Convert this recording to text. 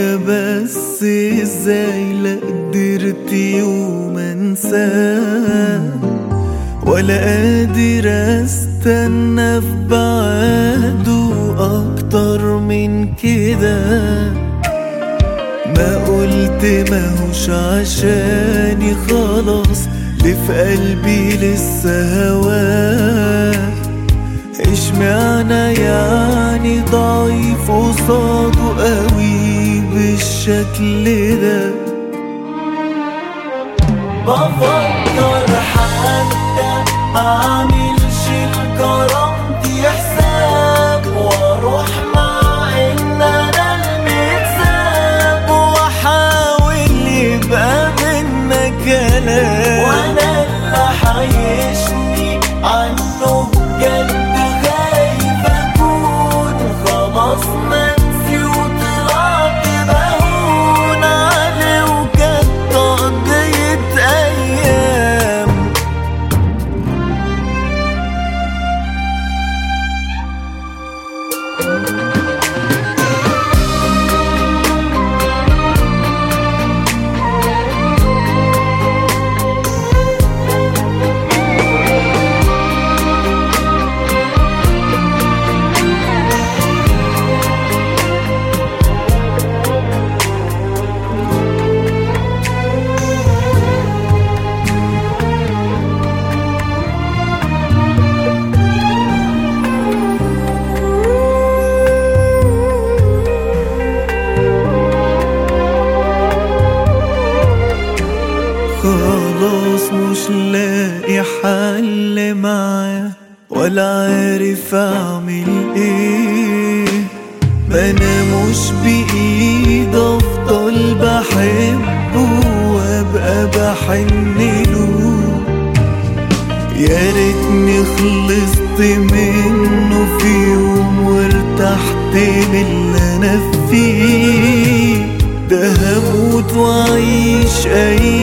ده بس ازاي لا قدرت يوم انساه ولا قادر استنى في بعده اكتر من كده ما قلت ماهوش عشاني خلاص اللي في قلبي لسه هواه اشمعنى يعني ضعيف قصاده قوي بالشكل ده بفكر حتى اعملش لكرامتي حساب واروح مع ان انا المكسب واحاول يبقى بينا كلام وانا اللي حيشني عنه بجد خايف اكون خلاص منسي وطلعت بهون عليه وكانت قضية ايام خلاص مش لاقي حل معاه ولا عارف اعمل ايه ما انا مش بايد افضل بحبه وابقى بحن له يا ريتني خلصت منه في يوم وارتحت من اللي انا فيه ده هموت واعيش ايام